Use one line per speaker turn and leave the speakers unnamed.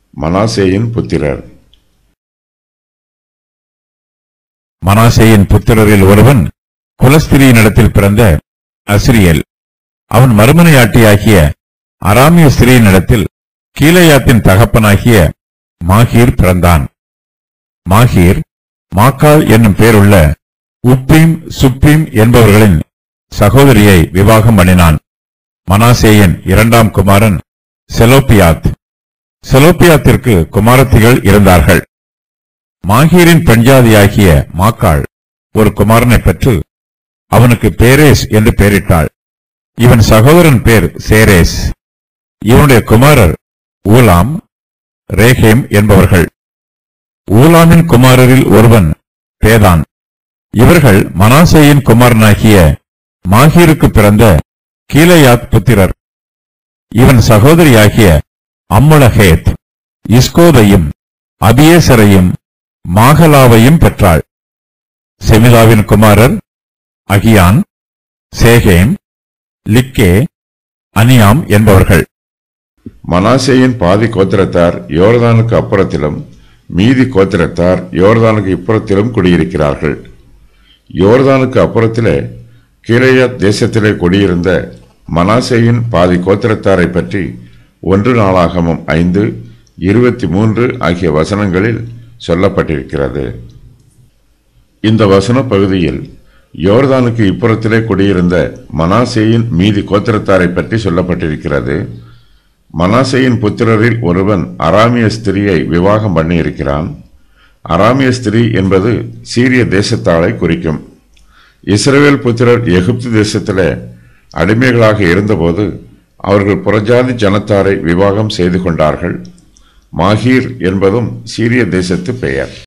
மனாசேயின் புத்திரர்
மனாசேயின் புத்திரரில் ஒருவன் குலஸ்திரியினிடத்தில் பிறந்த அஸ்ரியேல் அவன் மறுமனையாட்டியாகிய அராமிய ஸ்திரீயினிடத்தில் கீலேயாத்தின் தகப்பனாகிய மாகீர் பிறந்தான் மாகீர் மாக்காள் என்னும் பேருள்ள உப்பீம் சுப்பீம் என்பவர்களின் சகோதரியை விவாகம் பண்ணினான் மனாசேயின் இரண்டாம் குமாரன் செலோப்பியாத் செலோப்பியாத்திற்கு குமாரத்திகள் இருந்தார்கள் மாகீரின் பெண்ஜாதியாகிய மாக்காள் ஒரு குமாரனை பெற்று அவனுக்கு பேரேஸ் என்று பெயரிட்டாள் இவன் சகோதரன் பேர் சேரேஸ் இவனுடைய குமாரர் ஊலாம் ரேகேம் என்பவர்கள் ஊலாமின் குமாரரில் ஒருவன் பேதான் இவர்கள் மனாசேயின் குமாரனாகிய மாகீருக்கு பிறந்த கீலேயாத் புத்திரர் இவன் சகோதரியாகிய அம்முலஹேத் இஸ்கோதையும் அபியேசரையும் மாகலாவையும் பெற்றாள் செமிதாவின் குமாரர் அகியான் சேகேம் லிக்கே அனியாம் என்பவர்கள்
மனாசேயின் பாதி கோத்திரத்தார் யோர்தானுக்கு அப்புறத்திலும் மீதி கோத்திரத்தார் யோர்தானுக்கு இப்புறத்திலும் குடியிருக்கிறார்கள் யோர்தானுக்கு அப்புறத்திலே கீலேயாத் தேசத்திலே குடியிருந்த மனாசேயின் பாதி கோத்திரத்தாரை பற்றி ஒன்று நாளாகமம் ஐந்து இருபத்தி மூன்று ஆகிய வசனங்களில் சொல்லப்பட்டிருக்கிறது இந்த வசன பகுதியில் யோர்தானுக்கு இப்புறத்திலே குடியிருந்த மனாசேயின் மீதி கோத்திரத்தாரை பற்றி சொல்லப்பட்டிருக்கிறது மனாசேயின் புத்திரரில் ஒருவன் அராமிய ஸ்திரியை விவாகம் பண்ணியிருக்கிறான் அராமிய ஸ்திரீ என்பது சீரிய தேசத்தாளை குறிக்கும் இஸ்ரவேல் புத்திரர் எகிப்து தேசத்திலே அடிமைகளாக இருந்தபோது அவர்கள் புறஜாதி ஜனத்தாரை விவாகம் செய்து கொண்டார்கள் மாஹீர் என்பதும் சீரிய தேசத்து பெயர்